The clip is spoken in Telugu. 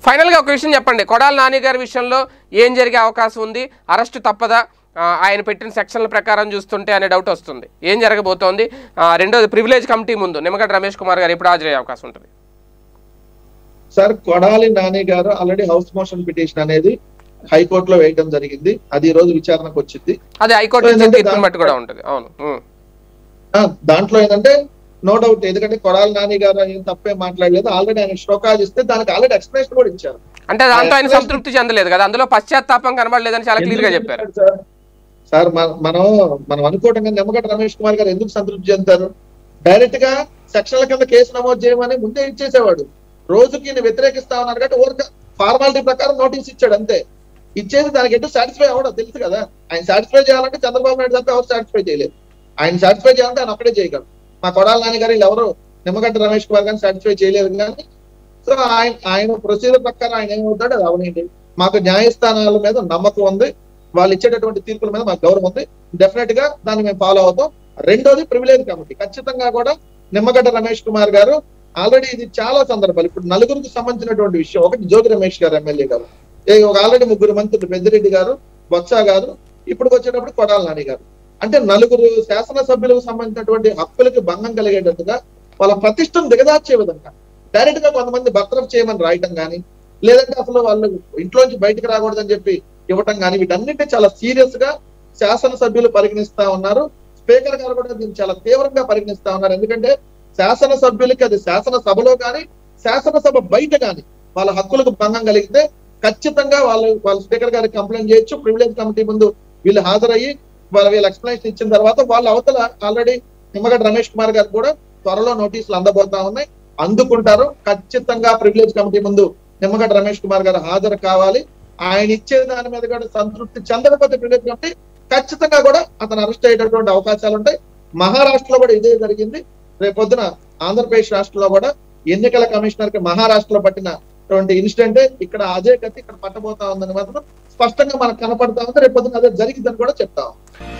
ఫైనల్గా ఒక విషయం చెప్పండి కొడాల నాని గారి విషయంలో ఏం జరిగే అవకాశం ఉంది అరెస్ట్ తప్పదా ఆ, ఆయన పెట్టిన సెక్షన్ల ప్రకారం చూస్తుంటే అనే డౌట్ వస్తుంది ఏం జరగబోతోంది ఆ, రెండోది ప్రివిలేజ్ కమిటీ ముందు నిమ్మగడ్డ రమేష్ కుమార్ గారు ఎప్పుడు హాజరయ్యే అవకాశం ఉంటుంది సార్ కొడాలి నాని గారు ఆల్రెడీ హౌస్ మోషన్ పిటిషన్ అనేది హైకోర్టులో వేయడం జరిగింది అది ఈ రోజు విచారణకు వచ్చింది అదే హైకోర్టు ఇచ్చే తీర్పుని బట్టి కూడా ఉంటుంది అవును ఉం. ఆ, దాంట్లో ఏంటంటే నో డౌట్ ఎందుకంటే కొడాలి నాని గారు ఏం తప్పే మాట్లాడలేదు ఆల్రెడీ ఆయన షోకాజ్ ఇస్తే దానికి ఆల్రెడీ ఎక్స్ప్లెనేషన్ కూడా ఇచ్చారు అంటే దాంతో ఆయన సంతృప్తి చెందలేదు కదా అందులో పశ్చాత్తాపం కనబడలేదని చాలా క్లియర్ గా చెప్పారు సార్ సార్ మన- మనం మనం అనుకోవటం కానీ నిమ్మగడ్డ రమేష్ కుమార్ గారు ఎందుకు సంతృప్తి చెందుతారు డైరెక్ట్ గా సెక్షన్ల కింద కేసు నమోదు చేయమని ముందే ఇచ్చేసేవాడు రోజుకి ఈయన వ్యతిరేకిస్తా ఉన్నారు కాబట్టి ఊరిక ఫార్మాలిటీ ప్రకారం నోటీస్ ఇచ్చాడు అంతే ఇచ్చేది దానికి ఎటు సాటిస్ఫై అవ్వడం తెలుసు కదా ఆయన సాటిస్ఫై చేయాలంటే చంద్రబాబు నాయుడు తప్ప ఎవరు సాటిస్ఫై చేయలేదు ఆయన సాటిస్ఫై చేయాలంటే ఆయన ఒక్కడే చేయగలరు మా కొడాల నాని గారు వీళ్ళు ఎవరు నిమ్మగడ్డ రమేష్ కుమార్ గారిని సాటిస్ఫై చేయలేదు కానీ సో ఆయన ఆయన ప్రొసీజర్ ప్రకారం ఆయన ఏమవుతాడు అది అవనండి మాకు న్యాయస్థానాల మీద నమ్మకం ఉంది వాళ్ళు ఇచ్చేటటువంటి తీర్పుల మీద మాకు గౌరవం ఉంది డెఫినెట్ గా దాన్ని మేము ఫాలో అవుతాం రెండోది ప్రివిలేజ్ కమిటీ ఖచ్చితంగా కూడా నిమ్మగడ్డ రమేష్ కుమార్ గారు ఆల్రెడీ ఇది చాలా సందర్భాలు ఇప్పుడు నలుగురికి సంబంధించినటువంటి విషయం ఒకటి జోగి రమేష్ గారు ఎమ్మెల్యే గారు ఏ ఒక ఆల్రెడీ ముగ్గురు మంత్రులు పెద్దిరెడ్డి గారు బొత్స గారు ఇప్పుడు వచ్చేటప్పుడు కొడాల నాని గారు అంటే నలుగురు శాసనసభ్యులకు సంబంధించినటువంటి హక్కులకి భంగం కలిగేటట్టుగా వాళ్ళ ప్రతిష్టను దిగదార్చే విధంగా డైరెక్ట్ గా కొంతమంది బర్తరఫ్ చేయమని రాయటం కానీ లేదంటే అసలు వాళ్ళు ఇంట్లోంచి బయటకు రాకూడదని చెప్పి ఇవ్వటం కానీ వీటన్నిటిని చాలా సీరియస్ గా శాసనసభ్యులు పరిగణిస్తా ఉన్నారు స్పీకర్ గారు కూడా దీన్ని చాలా తీవ్రంగా పరిగణిస్తా ఉన్నారు ఎందుకంటే శాసనసభ్యులకి అది శాసనసభలో కానీ శాసనసభ బయట కానీ వాళ్ళ హక్కులకు భంగం కలిగితే ఖచ్చితంగా వాళ్ళు వాళ్ళ స్పీకర్ గారికి కంప్లైంట్ చేయొచ్చు ప్రివిలేజ్ కమిటీ ముందు వీళ్ళు హాజరయ్యి వాళ్ళ వీళ్ళు ఎక్స్ప్లెనేషన్ ఇచ్చిన తర్వాత వాళ్ళ అవతల ఆల్రెడీ నిమ్మగడ్డ రమేష్ కుమార్ గారు కూడా త్వరలో నోటీసులు అందబోతా ఉన్నాయి అందుకుంటారు ఖచ్చితంగా ప్రివిలేజ్ కమిటీ ముందు నిమ్మగడ్డ రమేష్ కుమార్ గారు హాజరు కావాలి ఆయన ఇచ్చే దాని మీద కూడా సంతృప్తి చెందకపోతే ప్రివిలేజ్ కమిటీ ఖచ్చితంగా కూడా అతను అరెస్ట్ అయ్యేటటువంటి అవకాశాలు ఉంటాయి మహారాష్ట్రలో కూడా ఇదే జరిగింది రేపొద్దున ఆంధ్రప్రదేశ్ రాష్ట్రంలో కూడా ఎన్నికల కమిషనర్ కి మహారాష్ట్రలో పట్టినటువంటి ఇన్సిడెంట్ ఇక్కడ అదే గతి ఇక్కడ పట్టబోతా ఉందని మాత్రం స్పష్టంగా మనకు కనపడతా ఉంది రేపొద్దున అదే జరిగిందని కూడా చెప్తాం